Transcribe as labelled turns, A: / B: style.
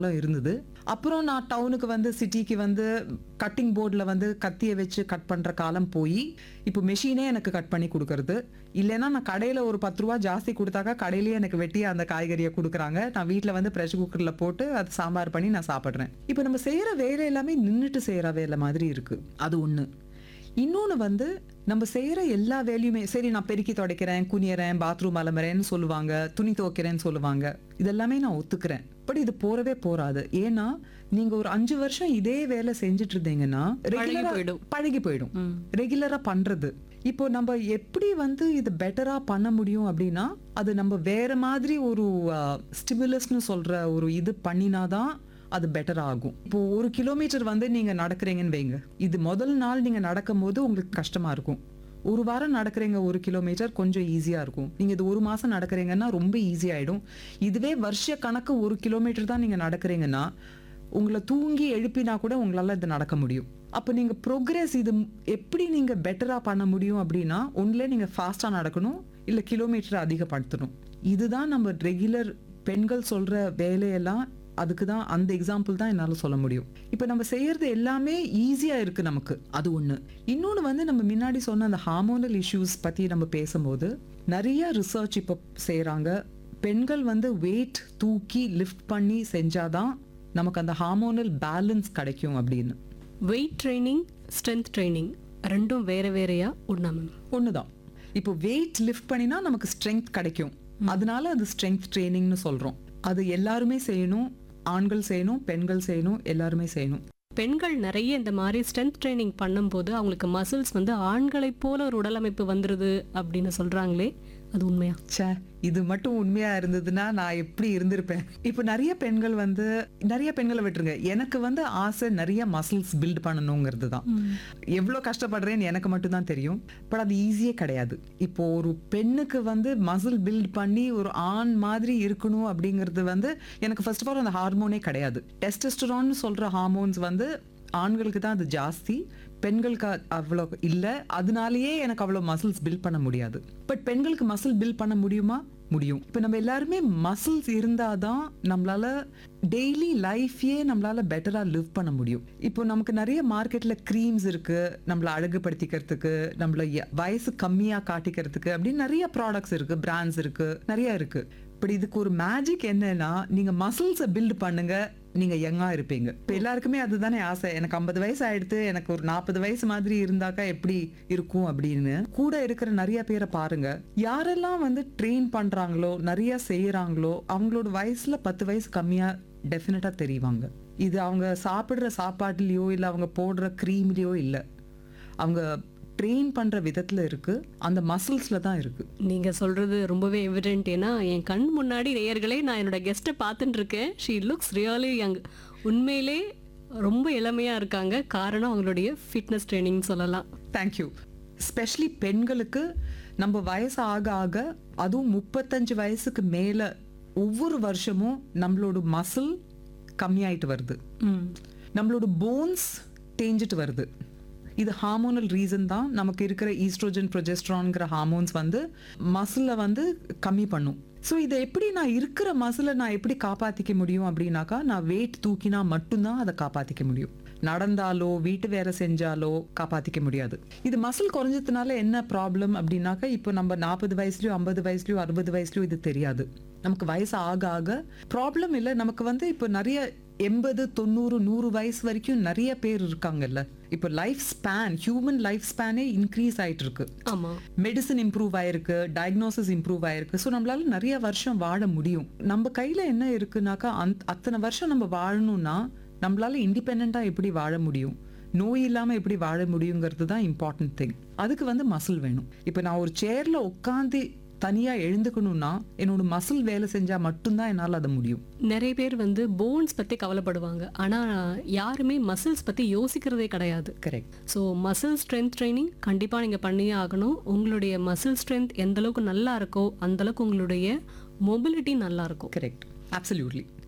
A: எல்லாம் இருந்தது அப்புறம் நான் டவுனுக்கு வந்து சிட்டிக்கு வந்து கட்டிங் போர்டில் வந்து கத்தியை வச்சு கட் பண்ணுற காலம் போய் இப்போ மெஷினே எனக்கு கட் பண்ணி கொடுக்கறது இல்லைன்னா நான் கடையில் ஒரு பத்து ரூபா ஜாஸ்தி கொடுத்தாக்கா கடையிலேயே எனக்கு வெட்டி அந்த காய்கறியை கொடுக்குறாங்க நான் வீட்டில் வந்து ப்ரெஷர் குக்கரில் போட்டு அது சாம்பார் பண்ணி நான் சாப்பிட்றேன் இப்போ நம்ம செய்கிற வேலை எல்லாமே நின்றுட்டு செய்கிற வேலை மாதிரி இருக்குது அது ஒன்று இன்னொன்று வந்து நம்ம செய்கிற எல்லா வேலையுமே சரி நான் பெருக்கி துடைக்கிறேன் குனியறேன் பாத்ரூம் அலம்புறேன்னு சொல்லுவாங்க துணி துவைக்கிறேன்னு சொல்லுவாங்க இதெல்லாமே நான் ஒத்துக்கிறேன் பட் இது போறவே போறாது ஏன்னா நீங்க ஒரு அஞ்சு வருஷம் இதே வேலை செஞ்சுட்டு இருந்தீங்கன்னா ரெகுலரா
B: போயிடும்.
A: பழகி போயிடும் ரெகுலரா பண்றது இப்போ நம்ம எப்படி வந்து இது பெட்டரா பண்ண முடியும் அப்படின்னா அது நம்ம வேற மாதிரி ஒரு ஸ்டிமுலஸ்னு சொல்ற ஒரு இது பண்ணினாதான் அது பெட்டர் ஆகும் இப்போ ஒரு கிலோமீட்டர் வந்து நீங்க நடக்கிறீங்கன்னு வைங்க இது முதல் நாள் நீங்க நடக்கும்போது உங்களுக்கு கஷ்டமா இருக்கும் ஒரு வாரம் நடக்கிறீங்க ஒரு கிலோமீட்டர் கொஞ்சம் ஈஸியா இருக்கும் நீங்க இது ஒரு மாசம் நடக்கிறீங்கன்னா ரொம்ப ஈஸி ஆயிடும் இதுவே வருஷ கணக்கு ஒரு கிலோமீட்டர் தான் நீங்க நடக்கிறீங்கன்னா உங்களை தூங்கி எழுப்பினா கூட உங்களால இது நடக்க முடியும் அப்போ நீங்க ப்ரோக்ரஸ் இது எப்படி நீங்க பெட்டரா பண்ண முடியும் அப்படின்னா ஒன்றுல நீங்க ஃபாஸ்டா நடக்கணும் இல்ல கிலோமீட்டர் அதிகப்படுத்தணும் இதுதான் நம்ம ரெகுலர் பெண்கள் சொல்ற வேலையெல்லாம் அதுக்கு தான் அந்த எக்ஸாம்பிள் தான் என்னால் சொல்ல முடியும் இப்போ நம்ம செய்யறது எல்லாமே ஈஸியாக இருக்கு நமக்கு அது ஒன்று இன்னொன்று வந்து நம்ம முன்னாடி சொன்ன அந்த ஹார்மோனல் இஷ்யூஸ் பற்றி நம்ம பேசும்போது நிறைய ரிசர்ச் இப்போ செய்கிறாங்க பெண்கள் வந்து வெயிட் தூக்கி லிஃப்ட் பண்ணி செஞ்சாதான் நமக்கு அந்த ஹார்மோனல் பேலன்ஸ் கிடைக்கும் அப்படின்னு
B: வெயிட் ட்ரைனிங் ஸ்ட்ரென்த் ட்ரைனிங் ரெண்டும் வேற வேறையா ஒண்ணா மேம்
A: ஒண்ணுதான் இப்போ வெயிட் லிஃப்ட் பண்ணினா நமக்கு ஸ்ட்ரென்த் கிடைக்கும் அதனால அது ஸ்ட்ரென்த் ட்ரைனிங்னு சொல்றோம் அது எல்லாருமே செய்யணும் ஆண்கள் செய்யணும் பெண்கள் செய்யணும் எல்லாருமே செய்யணும்
B: பெண்கள் நிறைய இந்த மாதிரி ஸ்ட்ரென்த் ட்ரைனிங் பண்ணும்போது அவங்களுக்கு மசில்ஸ் வந்து ஆண்களைப் போல ஒரு உடலமைப்பு வந்துருது அப்படின்னு சொல்றாங்களே அது உண்மையா
A: ச்சே இது மட்டும் உண்மையா இருந்ததுன்னா நான் எப்படி இருந்திருப்பேன் இப்போ நிறைய பெண்கள் வந்து நிறைய பெண்களை விட்டுருங்க எனக்கு வந்து ஆசை நிறைய மசில்ஸ் பில்ட் பண்ணணுங்கிறது தான் எவ்வளோ கஷ்டப்படுறேன்னு எனக்கு மட்டும்தான் தெரியும் பட் அது ஈஸியே கிடையாது இப்போ ஒரு பெண்ணுக்கு வந்து மசில் பில்ட் பண்ணி ஒரு ஆண் மாதிரி இருக்கணும் அப்படிங்கிறது வந்து எனக்கு ஃபர்ஸ்ட் ஆஃப் ஆல் அந்த ஹார்மோனே கிடையாது டெஸ்டஸ்டரான்னு சொல்ற ஹார்மோன்ஸ் வந்து ஆண்களுக்கு தான் அது ஜாஸ்தி பெண்களுக்கு அ- அவ்வளோ இல்லை அதனாலேயே எனக்கு அவ்வளோ மசில்ஸ் பில்ட் பண்ண முடியாது பட் பெண்களுக்கு மசில் பில்ட் பண்ண முடியுமா முடியும் இப்போ நம்ம எல்லாருமே மசில்ஸ் இருந்தாதான் நம்மளால டெய்லி லைஃபையே நம்மளால பெட்டரா லிவ் பண்ண முடியும் இப்போ நமக்கு நிறைய மார்க்கெட்ல க்ரீம்ஸ் இருக்கு நம்மள அழகுபடுத்திக்கிறதுக்கு நம்மள ய- வயசு கம்மியா காட்டிக்கிறதுக்கு அப்படின்னு நிறைய ப்ராடக்ட்ஸ் இருக்கு பிராண்ட்ஸ் இருக்கு நிறைய இருக்கு பட் இதுக்கு ஒரு மேஜிக் என்னன்னா நீங்க மசில்ஸை பில்ட் பண்ணுங்க நீங்க யங்கா இருப்பீங்க இப்போ எல்லாருக்குமே அதுதானே ஆசை எனக்கு ஐம்பது வயசு ஆயிடுத்து எனக்கு ஒரு நாற்பது வயசு மாதிரி இருந்தாக்கா எப்படி இருக்கும் அப்படின்னு கூட இருக்கிற நிறைய பேரை பாருங்க யாரெல்லாம் வந்து ட்ரெயின் பண்றாங்களோ நிறைய செய்யறாங்களோ அவங்களோட வயசுல பத்து வயசு கம்மியா டெஃபினட்டா தெரிவாங்க இது அவங்க சாப்பிடுற சாப்பாட்டுலயோ இல்ல அவங்க போடுற க்ரீம்லயோ இல்ல அவங்க ட்ரெயின் பண்ற விதத்துல இருக்கு அந்த மசில்ஸ்ல தான் இருக்கு
B: நீங்க சொல்றது ரொம்பவே எவிடென்ட் ஏன்னா என் கண் முன்னாடி நேயர்களே நான் என்னோட கெஸ்ட்டை பார்த்துட்டு இருக்கேன் ஷீ லுக்ஸ் ரியலி யங் உண்மையிலே ரொம்ப இளமையா இருக்காங்க காரணம் அவங்களுடைய ஃபிட்னஸ் ட்ரைனிங் சொல்லலாம்
A: தேங்க்யூ ஸ்பெஷலி பெண்களுக்கு நம்ம வயசு ஆக ஆக அதுவும் முப்பத்தஞ்சு வயசுக்கு மேல ஒவ்வொரு வருஷமும் நம்மளோட மசில் கம்மியாயிட்டு வருது
B: ம்
A: நம்மளோட போன்ஸ் தேஞ்சிட்டு வருது இது ஹார்மோனல் ரீசன் தான் நமக்கு இருக்கிற ஈஸ்ட்ரோஜன் ப்ரொஜெஸ்ட்ரான்ங்கிற ஹார்மோன்ஸ் வந்து மசிலை வந்து கம்மி பண்ணும் ஸோ இதை எப்படி நான் இருக்கிற மசிலை நான் எப்படி காப்பாற்றிக்க முடியும் அப்படின்னாக்கா நான் வெயிட் தூக்கினா மட்டும்தான் அதை காப்பாற்றிக்க முடியும் நடந்தாலோ வீட்டு வேலை செஞ்சாலோ காப்பாற்றிக்க முடியாது இது மசில் குறைஞ்சதுனால என்ன ப்ராப்ளம் அப்படின்னாக்கா இப்போ நம்ம நாற்பது வயசுலயோ ஐம்பது வயசுலயோ அறுபது வயசுலயோ இது தெரியாது நமக்கு வயசு ஆக ஆக ப்ராப்ளம் இல்லை நமக்கு வந்து இப்போ நிறைய எண்பது தொண்ணூறு நூறு வயசு வரைக்கும் நிறைய பேர் இருக்காங்கல்ல இப்போ லைஃப் ஸ்பேன் ஹியூமன் லைஃப் ஸ்பேனே இன்க்ரீஸ் ஆயிட்டு இருக்கு
B: ஆமா
A: மெடிசன் இம்ப்ரூவ் ஆயிருக்கு டயக்னோசிஸ் இம்ப்ரூவ் ஆயிருக்கு ஸோ நம்மளால நிறைய வருஷம் வாழ முடியும் நம்ம கையில என்ன இருக்குனாக்கா அந்த அத்தனை வருஷம் நம்ம வாழணும்னா நம்மளால இண்டிபெண்ட்டாக எப்படி வாழ முடியும் நோய் இல்லாம எப்படி வாழ முடியுங்கிறது தான் இம்பார்ட்டன்ட் திங் அதுக்கு வந்து மசில் வேணும் இப்போ நான் ஒரு சேர்ல உட்காந்து தனியா எழுந்துக்கணும்னா என்னோட மசில் வேலை செஞ்சா மட்டும்தான் என்னால் அதை முடியும்
B: நிறைய பேர் வந்து போன்ஸ் பத்தி கவலைப்படுவாங்க ஆனா யாருமே மசில்ஸ் பத்தி யோசிக்கிறதே கிடையாது
A: correct
B: so muscle strength training கண்டிப்பாக நீங்கள் பண்ணியே ஆகணும் உங்களுடைய மசில் ஸ்ட்ரென்த் எந்த அளவுக்கு நல்லா இருக்கோ அந்த அளவுக்கு உங்களுடைய மொபிலிட்டி நல்லா இருக்கும்
A: கரெக்ட் அப்சல்யூட்லி